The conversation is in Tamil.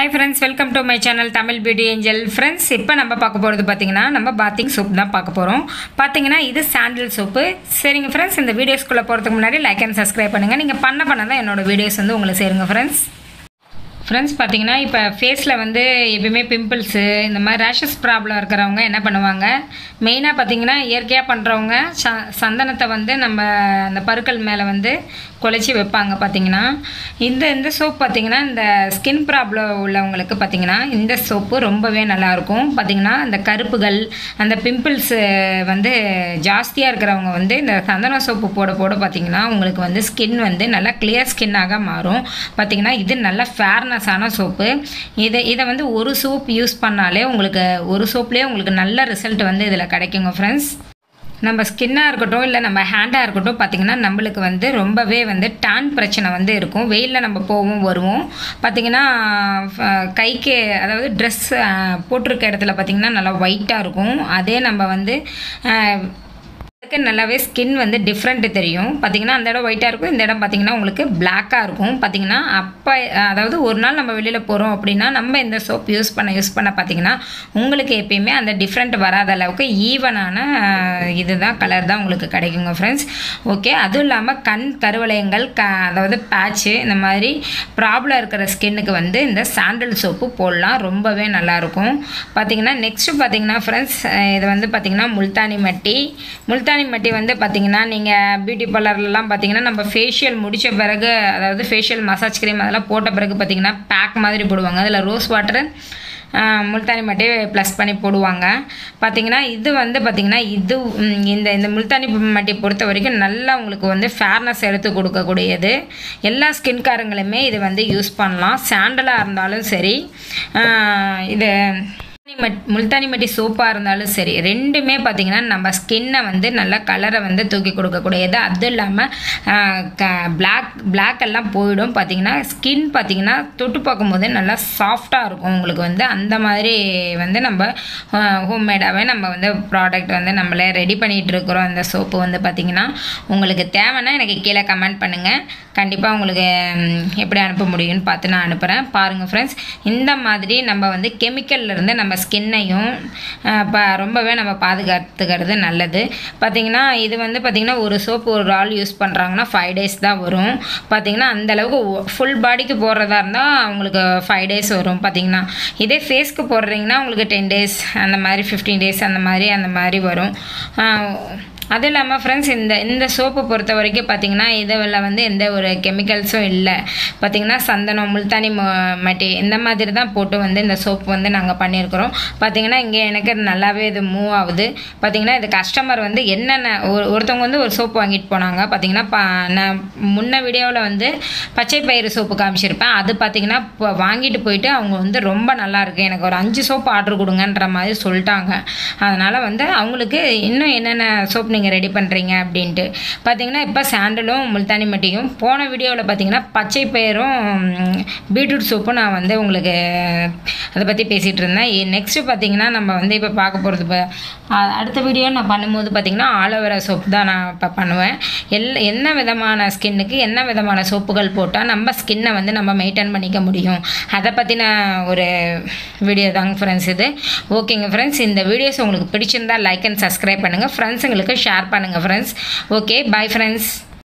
hi friends welcome to my channel Tamil beauty angel friends இப்போ நம்ம பார்க்க போகிறது பார்த்தீங்கன்னா நம்ம பாத்திங் சோப் தான் பார்க்க போகிறோம் பார்த்தீங்கன்னா இது சாண்டில் சோப்பு சரிங்க ஃப்ரெண்ட்ஸ் இந்த வீடியோஸ்குள்ளே போகிறதுக்கு முன்னாடி லைக் அண்ட் சப்ஸ்கிரைப் பண்ணுங்கள் நீங்கள் பண்ண பண்ண தான் என்னோட வீடியோஸ் வந்து உங்களை சேருங்க ஃப்ரெண்ட்ஸ் ஃப்ரெண்ட்ஸ் பார்த்தீங்கன்னா இப்போ ஃபேஸில் வந்து எப்பயுமே பிம்பிள்ஸு இந்த மாதிரி ரேஷஸ் ப்ராப்ளம் இருக்கிறவங்க என்ன பண்ணுவாங்க மெயினாக பார்த்தீங்கன்னா இயற்கையாக பண்ணுறவங்க ச சந்தனத்தை வந்து நம்ம அந்த பருக்கள் மேலே வந்து குழச்சி வைப்பாங்க பார்த்தீங்கன்னா இந்த இந்த சோப் பார்த்தீங்கன்னா இந்த ஸ்கின் ப்ராப்ளம் உள்ளவங்களுக்கு பார்த்தீங்கன்னா இந்த சோப்பு ரொம்பவே நல்லாயிருக்கும் பார்த்தீங்கன்னா அந்த கருப்புகள் அந்த பிம்பிள்ஸு வந்து ஜாஸ்தியாக இருக்கிறவங்க வந்து இந்த சந்தன சோப்பு போட போட பார்த்தீங்கன்னா உங்களுக்கு வந்து ஸ்கின் வந்து நல்லா கிளியர் ஸ்கின்னாக மாறும் பார்த்தீங்கன்னா இது நல்ல ஃபேர்னஸான சோப்பு இதை இதை வந்து ஒரு சோப் யூஸ் பண்ணாலே உங்களுக்கு ஒரு சோப்லேயே உங்களுக்கு நல்ல ரிசல்ட் வந்து இதில் கிடைக்குங்க ஃப்ரெண்ட்ஸ் நம்ம ஸ்கின்னாக இருக்கட்டும் இல்லை நம்ம ஹேண்டாக இருக்கட்டும் பார்த்திங்கன்னா நம்மளுக்கு வந்து ரொம்பவே வந்து டான் பிரச்சனை வந்து இருக்கும் வெயிலில் நம்ம போவோம் வருவோம் பார்த்திங்கன்னா ஃப- கைக்கு அதாவது ட்ரெஸ் போட்டிருக்க இடத்துல பார்த்திங்கன்னா நல்லா ஒயிட்டாக இருக்கும் அதே நம்ம வந்து அஹ், உங்களுக்கு நல்லாவே ஸ்கின் வந்து டிஃப்ரெண்ட் தெரியும் பார்த்தீங்கன்னா அந்த இடம் ஒயிட்டாக இருக்கும் இந்த இடம் பார்த்தீங்கன்னா உங்களுக்கு பிளாக்காக இருக்கும் பார்த்தீங்கன்னா அப்போ அதாவது ஒரு நாள் நம்ம வெளியில் போகிறோம் அப்படின்னா நம்ம இந்த சோப் யூஸ் பண்ண யூஸ் பண்ண பார்த்தீங்கன்னா உங்களுக்கு எப்பயுமே அந்த டிஃப்ரெண்ட் வராத அளவுக்கு ஈவனான இதுதான் கலர் தான் உங்களுக்கு கிடைக்குங்க ஃப்ரெண்ட்ஸ் ஓகே அதுவும் இல்லாமல் கண் கருவளையங்கள் க அதாவது பேட்ச்சு இந்த மாதிரி ப்ராப்ளம் இருக்கிற ஸ்கின்னுக்கு வந்து இந்த சாண்டல் சோப்பு போடலாம் ரொம்பவே நல்லாயிருக்கும் பார்த்தீங்கன்னா நெக்ஸ்ட்டு பார்த்தீங்கன்னா ஃப்ரெண்ட்ஸ் இது வந்து பார்த்தீங்கன்னா முல்தானி மட்டி முல்தானி மட்டி வந்து பார்த்தீங்கன்னா நீங்கள் பியூட்டி பார்லர்லலாம் பார்த்தீங்கன்னா நம்ம ஃபேஷியல் முடித்த பிறகு அதாவது ஃபேஷியல் மசாஜ் க்ரீம் அதெல்லாம் போட்ட பிறகு பார்த்தீங்கன்னா பேக் மாதிரி போடுவாங்க அதில் ரோஸ் வாட்டர் முல்தானி மட்டி ப்ளஸ் பண்ணி போடுவாங்க பார்த்தீங்கன்னா இது வந்து பார்த்தீங்கன்னா இது ம், இந்த இந்த முல்தானி மட்டி பொறுத்த வரைக்கும் நல்லா உங்களுக்கு வந்து ஃபேர்னஸ் எடுத்து கொடுக்கக்கூடியது எல்லா ஸ்கின்காரங்களுமே இது வந்து யூஸ் பண்ணலாம் சாண்டலாக இருந்தாலும் சரி ஆஹ், இது முல்தானி மட் முல்தானி மட்டி சோப்பாக இருந்தாலும் சரி ரெண்டுமே பார்த்தீங்கன்னா நம்ம ஸ்கின்னை வந்து நல்ல கலரை வந்து தூக்கி கொடுக்கக்கூடியது அதுவும் இல்லாமல் பிளாக் பிளாக் எல்லாம் போயிடும் பார்த்தீங்கன்னா ஸ்கின் பார்த்தீங்கன்னா தொட்டு பார்க்கும்போது நல்லா சாஃப்டாக இருக்கும் உங்களுக்கு வந்து அந்த மாதிரி வந்து நம்ம ஹோம்மேடாகவே நம்ம வந்து ப்ராடக்ட் வந்து நம்மளே ரெடி பண்ணிகிட்டு இருக்கிறோம் அந்த சோப்பு வந்து பார்த்தீங்கன்னா உங்களுக்கு தேவைன்னா எனக்கு கீழே கமெண்ட் பண்ணுங்கள் கண்டிப்பாக உங்களுக்கு ம், எப்படி அனுப்ப முடியும்னு பார்த்து நான் அனுப்புகிறேன் பாருங்கள் ஃப்ரெண்ட்ஸ் இந்த மாதிரி நம்ம வந்து chemical-ல இருந்து நம்ம ஸ்கின்னையும் இப்போ ரொம்பவே நம்ம பாதுகாத்துக்கிறது நல்லது பார்த்தீங்கன்னா இது வந்து பார்த்திங்கன்னா ஒரு சோப்பு ஒரு ஆள் யூஸ் பண்ணுறாங்கன்னா ஃபைவ் டேஸ் தான் வரும் பார்த்தீங்கன்னா அந்தளவுக்கு ஃபுல் பாடிக்கு போடுறதா இருந்தால் அவங்களுக்கு ஃபைவ் டேஸ் வரும் பார்த்தீங்கன்னா இதே ஃபேஸ்க்கு போடுறீங்கன்னா உங்களுக்கு டென் டேஸ் அந்த மாதிரி ஃபிஃப்டீன் டேஸ் அந்த மாதிரி அந்த மாதிரி வரும் ஆஹ் அதுவும் இல்லாமல் ஃப்ரெண்ட்ஸ் இந்த இந்த சோப்பு பொறுத்த வரைக்கும் பார்த்தீங்கன்னா இதில் வந்து எந்த ஒரு கெமிக்கல்ஸும் இல்லை பார்த்தீங்கன்னா சந்தனம் முல்தானி ம- மட்டி இந்த மாதிரி தான் போட்டு வந்து இந்த சோப்பு வந்து நாங்கள் பண்ணியிருக்கிறோம் பார்த்தீங்கன்னா இங்கே எனக்கு நல்லாவே இது மூவ் ஆகுது பார்த்தீங்கன்னா இது கஸ்டமர் வந்து என்னென்ன ஒரு ஒருத்தவங்க வந்து ஒரு சோப்பு வாங்கிட்டு போனாங்க பார்த்தீங்கன்னா பா நான் முன்ன வீடியோவில் வந்து பச்சை பயிறு சோப்பு காமிச்சிருப்பேன் அது பார்த்தீங்கன்னா இப்போ வாங்கிட்டு போயிட்டு அவங்க வந்து ரொம்ப நல்லா இருக்கு எனக்கு ஒரு அஞ்சு சோப்பு ஆர்டர் கொடுங்கன்ற மாதிரி சொல்லிட்டாங்க அதனால் வந்து அவங்களுக்கு இன்னும் என்னென்ன சோப் நீங்கள் ரெடி பண்ணுறீங்க அப்படின்ட்டு பார்த்தீங்கன்னா இப்போ சாண்டலும் முல்தானி மட்டியும் போன வீடியோவில் பார்த்தீங்கன்னா பச்சை பயிரும் பீட்ரூட் சோப்பும் நான் வந்து உங்களுக்கு அதை பற்றி பேசிகிட்டு இருந்தேன் நெக்ஸ்ட்டு பார்த்தீங்கன்னா நம்ம வந்து இப்போ பார்க்க போகிறது இப்போ அ- அடுத்த வீடியோ நான் பண்ணும்போது பார்த்தீங்கன்னா ஆலோவேரா சோப் தான் நான் இப்போ பண்ணுவேன் எல் என்ன விதமான ஸ்கின்னுக்கு என்ன விதமான சோப்புகள் போட்டால் நம்ம ஸ்கின்னை வந்து நம்ம மெயின்டைன் பண்ணிக்க முடியும் அதை பற்றின ஒரு வீடியோ தாங்க ஃப்ரெண்ட்ஸ் இது ஓகேங்க ஃப்ரெண்ட்ஸ் இந்த வீடியோஸ் உங்களுக்கு பிடிச்சிருந்தா லைக் அண்ட் சப்ஸ்கிரைப் பண்ணுங்கள் ஃப்ரெண்ட்ஸுங்களுக்கு ஷேர் பண்ணுங்கள் ஃப்ரெண்ட்ஸ் ஓகே பை ஃப்ரெண்ட்ஸ்